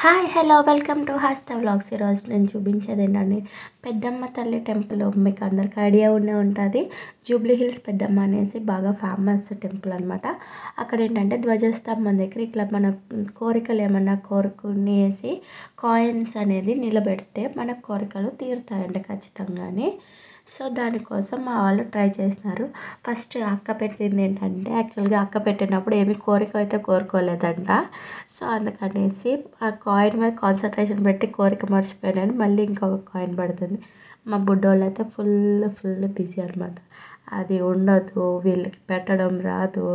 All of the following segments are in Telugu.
hi hello welcome to Hasta vlogs ఈరోజు నేను చూపించేది ఏంటంటే పెద్దమ్మ తల్లి టెంపుల్ మీకు అందరికి ఐడియా ఉండే ఉంటుంది జూబ్లీ హిల్స్ పెద్దమ్మ అనేసి బాగా ఫేమస్ టెంపుల్ అనమాట అక్కడ ఏంటంటే ధ్వజస్తంభం దగ్గర ఇట్లా మన కోరికలు ఏమన్నా కోరుకునేసి కాయిన్స్ అనేది నిలబెడితే మన కోరికలు తీరుతాయంట ఖచ్చితంగానే సో దానికోసం మా వాళ్ళు ట్రై చేస్తున్నారు ఫస్ట్ అక్క పెట్టింది ఏంటంటే యాక్చువల్గా అక్క పెట్టినప్పుడు ఏమి కోరిక అయితే కోరుకోలేదంట సో అందుకనేసి ఆ కాయిన్ మీద కాన్సన్ట్రేషన్ పెట్టి కోరిక మర్చిపోయాను మళ్ళీ ఇంకొక కాయిన్ పడుతుంది మా బుడ్డోళ్ళు అయితే ఫుల్ ఫుల్ బిజీ అనమాట అది ఉండదు వీళ్ళకి పెట్టడం రాదు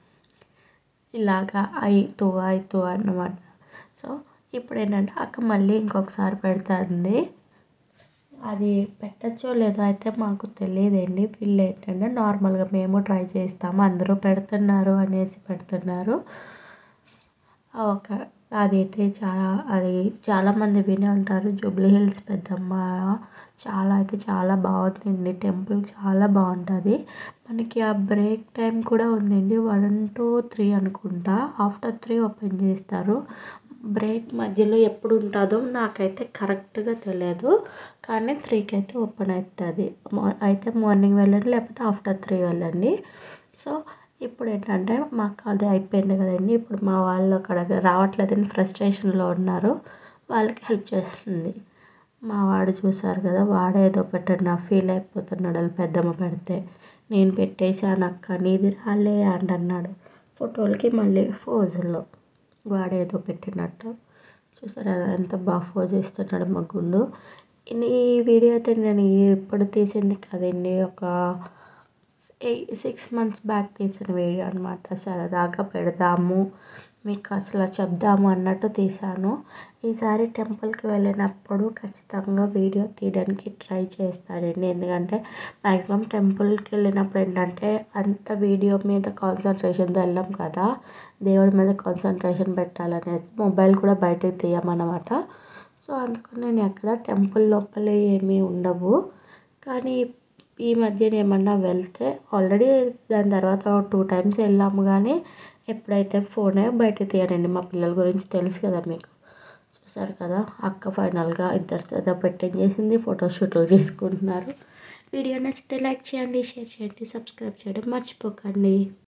ఇలాగా అయితూ అయితూ అన్నమాట సో ఇప్పుడు ఏంటంటే అక్క మళ్ళీ ఇంకొకసారి పెడుతుంది అది పెట్టచ్చో లేదో అయితే మాకు తెలియదండి వీళ్ళు ఏంటంటే నార్మల్గా మేము ట్రై చేస్తాము అందరూ పెడుతున్నారు అనేసి పెడుతున్నారు ఒక అదైతే చాలా అది చాలామంది వినే ఉంటారు జూబ్లీ హిల్స్ పెద్దమ్మ చాలా అయితే చాలా బాగుందండి టెంపుల్ చాలా బాగుంటుంది మనకి ఆ బ్రేక్ టైం కూడా ఉందండి వన్ టూ త్రీ అనుకుంటా ఆఫ్టర్ త్రీ ఓపెన్ చేస్తారు బ్రేక్ మధ్యలో ఎప్పుడు ఉంటుందో నాకైతే కరెక్ట్గా తెలియదు కానీ త్రీకి అయితే ఓపెన్ అవుతుంది అయితే మార్నింగ్ వెళ్ళండి లేకపోతే ఆఫ్టర్ త్రీ వెళ్ళండి సో ఇప్పుడు ఏంటంటే మాకు అది అయిపోయింది కదండి ఇప్పుడు మా వాళ్ళు అక్కడ రావట్లేదని ఫ్రస్ట్రేషన్లో ఉన్నారు వాళ్ళకి హెల్ప్ చేస్తుంది మా వాడు చూసారు కదా వాడే ఏదో పెట్టండి ఫీల్ అయిపోతున్నాడు వాళ్ళు పెద్దమ్మ పెడితే నేను పెట్టేశాను అక్క నీది రాలే అని అన్నాడు ఫోటోలకి మళ్ళీ ఫోజుల్లో వాడేదో పెట్టినట్టు చూసారా ఎంత బాగా ఫోజ్ ఇస్తున్నాడు మా గుండు ఈ వీడియో అయితే నేను ఇప్పుడు తీసింది కదండి ఒక ఎయిట్ సిక్స్ మంత్స్ బ్యాక్ తీసిన వీడియో అనమాట సరదాగా పెడదాము మీకు అసలు చెప్దాము అన్నట్టు తీసాను ఈసారి టెంపుల్కి వెళ్ళినప్పుడు ఖచ్చితంగా వీడియో తీయడానికి ట్రై చేస్తానండి ఎందుకంటే మ్యాక్సిమం టెంపుల్కి వెళ్ళినప్పుడు ఏంటంటే అంత వీడియో మీద కాన్సన్ట్రేషన్తో వెళ్ళాం కదా దేవుడి మీద కాన్సన్ట్రేషన్ పెట్టాలనేసి మొబైల్ కూడా బయటకు తీయమన్నమాట సో అందుకని నేను ఎక్కడ టెంపుల్ లోపలే ఏమీ ఉండవు కానీ ఈ మధ్యన ఏమన్నా వెళ్తే ఆల్రెడీ దాని తర్వాత టూ టైమ్స్ వెళ్ళాము కానీ ఎప్పుడైతే ఫోనే బయట తీయనండి మా పిల్లల గురించి తెలుసు కదా మీకు చూసారు కదా అక్క ఫైనల్గా ఇద్దరితో పెట్టించేసింది ఫోటోషూట్లు తీసుకుంటున్నారు వీడియో నచ్చితే లైక్ చేయండి షేర్ చేయండి సబ్స్క్రైబ్ చేయడం మర్చిపోకండి